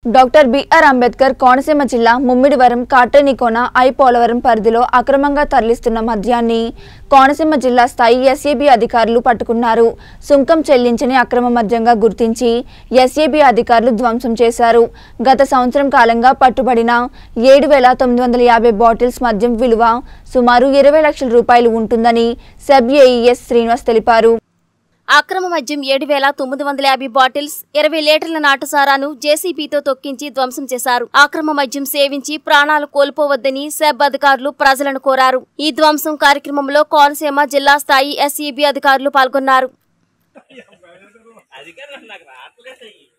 doctor BR Ambedkar Konaseema జిల్లా Mummidivaram కాటనికోన I Polavaram పరిధిలో అక్రమంగా తరలిస్తున్న మద్యాన్ని కోనసీమ జిల్లా స్థాయి ఎస్ఏబి అధికారులు పట్టుకున్నారు సుంకం చెల్లించని అక్రమ మద్యంగా గుర్తించి ఎస్ఏబి అధికారులు ధ్వంసం చేశారు గత సంవత్సరం కాలంగా పట్టుబడిన ఏడు వేల తొమ్మిది వందల యాభై బాటిల్స్ మద్యం విలువ సుమారు ఇరవై లక్షల రూపాయలు ఉంటుందని సెబ్ ఏఈఎస్ శ్రీనివాస్ తెలిపారు అక్రమ మద్యం ఏడు వేల తొమ్మిది వందల యాభై బాటిల్స్ ఇరవై లీటర్ల నాటుసారాను జేసీబీతో తొక్కించి ధ్వంసం చేశారు అక్రమ మద్యం సేవించి ప్రాణాలు కోల్పోవద్దని సెబ్ అధికారులు ప్రజలను కోరారు ఈ ధ్వంసం కార్యక్రమంలో కోనసీమ జిల్లా స్థాయి ఎస్ఈబీ అధికారులు పాల్గొన్నారు అధికారులు నాకు రావట్లేదు